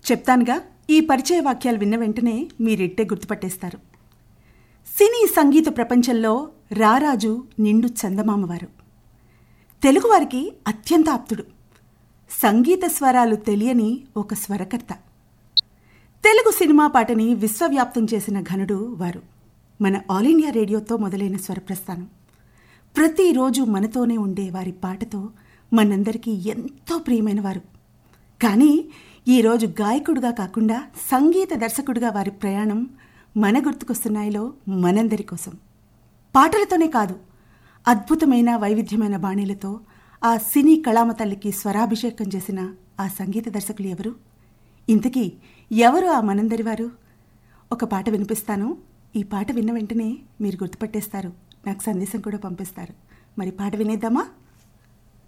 చెప్తానుగా ఈ పరిచయ వాక్యాలు విన్న వెంటనే మీరిట్టే గుర్తుపట్టేస్తారు సినీ సంగీత ప్రపంచంలో రారాజు నిండు చందమామవారు తెలుగువారికి అత్యంత ఆప్తుడు సంగీత స్వరాలు తెలియని ఒక స్వరకర్త తెలుగు సినిమా పాటని విశ్వవ్యాప్తం చేసిన ఘనుడు వారు మన ఆల్ ఇండియా రేడియోతో మొదలైన స్వరప్రస్థానం ప్రతిరోజు మనతోనే ఉండే వారి పాటతో మనందరికీ ఎంతో ప్రియమైన వారు కానీ ఈరోజు గాయకుడుగా కాకుండా సంగీత దర్శకుడిగా వారి ప్రయాణం మన గుర్తుకొస్తున్నాయిలో మనందరి కోసం పాటలతోనే కాదు అద్భుతమైన వైవిధ్యమైన బాణీలతో ఆ సినీ కళామ తల్లికి స్వరాభిషేకం చేసిన ఆ సంగీత దర్శకులు ఎవరు ఇంతకీ ఎవరు ఆ మనందరి వారు ఒక పాట వినిపిస్తాను ఈ పాట విన్న వెంటనే మీరు గుర్తుపట్టేస్తారు నాకు సందేశం కూడా పంపిస్తారు మరి పాట వినేద్దామా